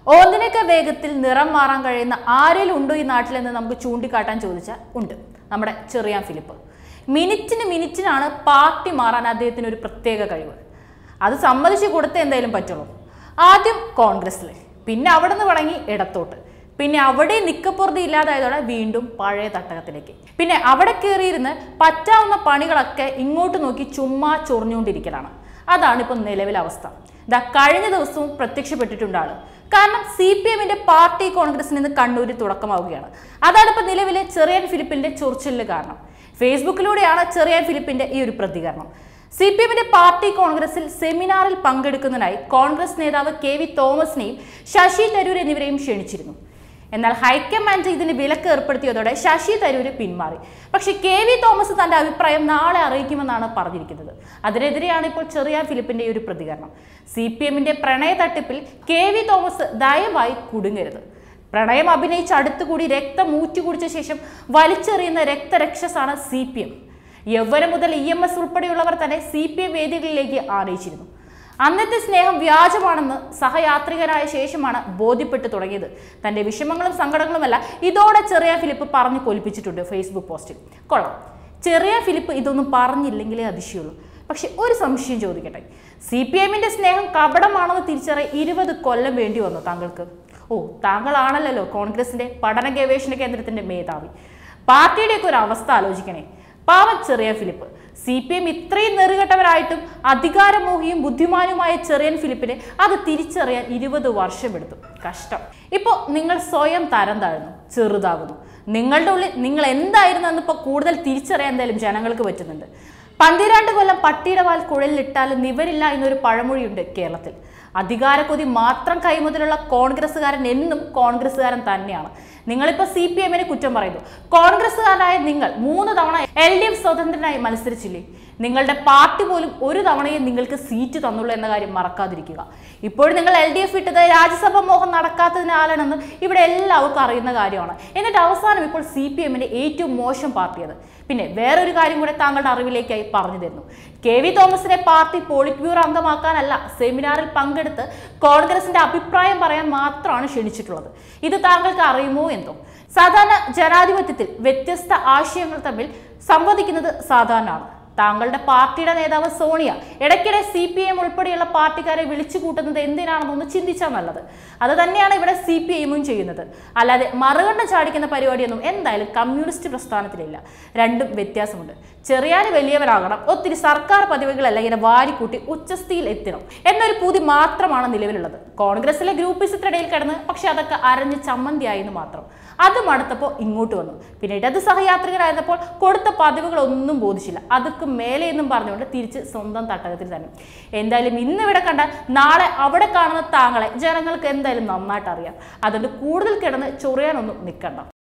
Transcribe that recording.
ഓന്തിനൊക്കെ വേഗത്തിൽ നിറം മാറാൻ കഴിയുന്ന ആരെങ്കിലും ഉണ്ടോ ഈ നാട്ടിലെന്ന് നമുക്ക് ചൂണ്ടിക്കാട്ടാൻ ചോദിച്ചാൽ ഉണ്ട് നമ്മുടെ ചെറിയാൻ ഫിലിപ്പ് മിനിറ്റിന് മിനിറ്റിനാണ് പാർട്ടി മാറാൻ അദ്ദേഹത്തിന് ഒരു പ്രത്യേക കഴിവ് അത് സമ്മതിച്ചു കൊടുത്തേ എന്തായാലും പറ്റുള്ളൂ ആദ്യം കോൺഗ്രസ്സിൽ പിന്നെ അവിടെ നിന്ന് തുടങ്ങി ഇടത്തോട്ട് പിന്നെ അവിടെ നിക്കപ്പുറത്ത് ഇല്ലാതായതോടെ വീണ്ടും പഴയ തട്ടകത്തിലേക്ക് പിന്നെ അവിടെ കയറിയിരുന്ന് പറ്റാവുന്ന പണികളൊക്കെ ഇങ്ങോട്ട് നോക്കി ചുമ്മാ ചൊറിഞ്ഞുകൊണ്ടിരിക്കലാണ് അതാണ് ഇപ്പം നിലവിലെ അവസ്ഥ ഇതാ കഴിഞ്ഞ ദിവസവും പ്രത്യക്ഷപ്പെട്ടിട്ടുണ്ട് ആള് കാരണം സി പി എമ്മിന്റെ പാർട്ടി കോൺഗ്രസിൽ നിന്ന് കണ്ണൂരിൽ തുടക്കമാവുകയാണ് അതാണ് ഇപ്പൊ നിലവിലെ ചെറിയൻ ഫിലിപ്പിന്റെ ചൊറിച്ചിലിന് കാരണം ഫേസ്ബുക്കിലൂടെയാണ് ചെറിയൻ ഫിലിപ്പിന്റെ ഈ ഒരു പ്രതികരണം സി പി എമ്മിന്റെ പാർട്ടി കോൺഗ്രസിൽ സെമിനാറിൽ പങ്കെടുക്കുന്നതിനായി കോൺഗ്രസ് നേതാവ് കെ വി തോമസിനെയും ശശി തരൂർ എന്നിവരെയും ക്ഷണിച്ചിരുന്നു എന്നാൽ ഹൈക്കമാൻഡ് ഇതിന് വിലക്ക് ഏർപ്പെടുത്തിയതോടെ ശശി തരൂര് പിന്മാറി പക്ഷെ കെ വി തോമസ് തന്റെ അഭിപ്രായം നാളെ അറിയിക്കുമെന്നാണ് പറഞ്ഞിരിക്കുന്നത് അതിനെതിരെയാണ് ഇപ്പോൾ ചെറിയ ഫിലിപ്പിന്റെ ഈ ഒരു പ്രതികരണം സി പി എമ്മിന്റെ പ്രണയ തട്ടിപ്പിൽ കെ വി തോമസ് ദയവായി കുടുങ്ങരുത് പ്രണയം അഭിനയിച്ച് അടുത്തുകൂടി രക്തം ഊറ്റുകുടിച്ച ശേഷം വലിച്ചെറിയുന്ന രക്തരക്ഷസാണ് സി പി എം യൗവനം മുതൽ ഇ എം എസ് ഉൾപ്പെടെയുള്ളവർ തന്നെ സി പി എം വേദികളിലേക്ക് ആനയിച്ചിരുന്നു അന്നത്തെ സ്നേഹം വ്യാജമാണെന്ന് സഹയാത്രികനായ ശേഷമാണ് ബോധ്യപ്പെട്ടു തുടങ്ങിയത് തന്റെ വിഷമങ്ങളും സങ്കടങ്ങളുമല്ല ഇതോടെ ചെറിയ ഫിലിപ്പ് പറഞ്ഞു കൊലിപ്പിച്ചിട്ടുണ്ട് ഫേസ്ബുക്ക് പോസ്റ്റിൽ കൊള്ളാം ചെറിയ ഫിലിപ്പ് ഇതൊന്നും പറഞ്ഞില്ലെങ്കിലേ അതിശയുള്ളൂ പക്ഷെ ഒരു സംശയം ചോദിക്കട്ടെ സി പി എമ്മിന്റെ സ്നേഹം കപടമാണെന്ന് തിരിച്ചറിയ ഇരുപത് കൊല്ലം വേണ്ടി വന്നു താങ്കൾക്ക് ഓ താങ്കളാണല്ലോ കോൺഗ്രസിന്റെ പഠന ഗവേഷണ കേന്ദ്രത്തിന്റെ മേധാവി പാർട്ടിയുടെയൊക്കെ ഒരു അവസ്ഥ ആലോചിക്കണേ പാവം ചെറിയ ഫിലിപ്പ് സി പി എം ഇത്രയും നെറുകെട്ടവരായിട്ടും അധികാരമോഹിയും ബുദ്ധിമാനുമായ ചെറിയൻ ഫിലിപ്പിനെ അത് തിരിച്ചറിയാൻ ഇരുപത് വർഷമെടുത്തു കഷ്ടം ഇപ്പോൾ നിങ്ങൾ സ്വയം തരം താഴ്ന്നു ചെറുതാകുന്നു നിങ്ങളുടെ ഉള്ളിൽ നിങ്ങൾ എന്തായിരുന്നു എന്നിപ്പോൾ കൂടുതൽ തിരിച്ചറിയാൻ എന്തായാലും ജനങ്ങൾക്ക് പറ്റുന്നുണ്ട് പന്തിരാണ്ട് കൊല്ലം പട്ടിയുടെ വാൽ കുഴലിലിട്ടാലും നിവരില്ല എന്നൊരു പഴമൊഴിയുണ്ട് കേരളത്തിൽ അധികാരക്കൊതി മാത്രം കൈമുതലുള്ള കോൺഗ്രസ്സുകാരൻ എന്നും കോൺഗ്രസ്സുകാരൻ തന്നെയാണ് നിങ്ങളിപ്പോൾ സി പി എമ്മിനെ കുറ്റം പറയുന്നു കോൺഗ്രസ്സുകാരായ നിങ്ങൾ മൂന്ന് തവണ എൽ ഡി എഫ് സ്വതന്ത്രനായി മത്സരിച്ചില്ലേ നിങ്ങളുടെ പാർട്ടി പോലും ഒരു തവണയും നിങ്ങൾക്ക് സീറ്റ് തന്നുള്ളൂ എന്ന കാര്യം മറക്കാതിരിക്കുക ഇപ്പോഴും നിങ്ങൾ എൽ ഡി എഫ് ഇട്ടത് രാജ്യസഭ മോഹം നടക്കാത്തതിനാലാണെന്ന് ഇവിടെ എല്ലാവർക്കും അറിയുന്ന കാര്യമാണ് എന്നിട്ട് അവസാനം ഇപ്പോൾ സി പി എമ്മിന്റെ ഏറ്റവും മോശം പാർട്ടിയത് പിന്നെ വേറൊരു കാര്യം കൂടെ താങ്കളുടെ അറിവിലേക്കായി പറഞ്ഞു തരുന്നു കെ വി തോമസിനെ പാർട്ടി പോളിറ്റ് ബ്യൂറോ അംഗമാക്കാനല്ല സെമിനാറിൽ പങ്കെടുത്ത് കോൺഗ്രസിന്റെ അഭിപ്രായം പറയാൻ മാത്രമാണ് ക്ഷണിച്ചിട്ടുള്ളത് ഇത് താങ്കൾക്ക് അറിയുമോ എന്തോ സാധാരണ ജനാധിപത്യത്തിൽ വ്യത്യസ്ത ആശയങ്ങൾ തമ്മിൽ സംവദിക്കുന്നത് സാധാരണമാണ് താങ്കളുടെ പാർട്ടിയുടെ നേതാവ് സോണിയ ഇടയ്ക്കിടെ സി പി എം ഉൾപ്പെടെയുള്ള പാർട്ടിക്കാരെ വിളിച്ചു കൂട്ടുന്നത് എന്തിനാണെന്നൊന്ന് ചിന്തിച്ചാൽ നല്ലത് അത് തന്നെയാണ് ഇവിടെ സി പി എമ്മും ചെയ്യുന്നത് അല്ലാതെ മറുകണ്ഠം ചാടിക്കുന്ന പരിപാടിയൊന്നും എന്തായാലും കമ്മ്യൂണിസ്റ്റ് പ്രസ്ഥാനത്തിലില്ല രണ്ടും വ്യത്യാസമുണ്ട് ചെറിയാന് വലിയവരാകണം ഒത്തിരി സർക്കാർ പദവികളല്ല ഇങ്ങനെ വാരിക്കൂട്ടി ഉച്ചസ്ഥിയിൽ എത്തണം എന്നൊരു പൂതി മാത്രമാണ് നിലവിലുള്ളത് കോൺഗ്രസിലെ ഗ്രൂപ്പിസത്തിനിടയിൽ കിടന്ന് പക്ഷെ അതൊക്കെ അരഞ്ഞ് ചമ്മന്തിയായി എന്ന് മാത്രം അത് മടുത്തപ്പോൾ ഇങ്ങോട്ട് വന്നു പിന്നെ ഇടത് സഹയാത്രികരായിരുന്നപ്പോൾ കൊടുത്ത പദവികളൊന്നും ബോധിച്ചില്ല അതൊക്കെ മേലെ എന്നും പറഞ്ഞുകൊണ്ട് തിരിച്ച് സ്വന്തം തട്ടകത്തിൽ തന്നെ എന്തായാലും ഇന്ന് ഇവിടെ കണ്ട നാളെ അവിടെ കാണുന്ന താങ്കളെ ജനങ്ങൾക്ക് എന്തായാലും നന്നായിട്ട് അറിയാം അതുകൊണ്ട് കൂടുതൽ കിടന്ന് ചൊറിയാനൊന്നും നിൽക്കണ്ട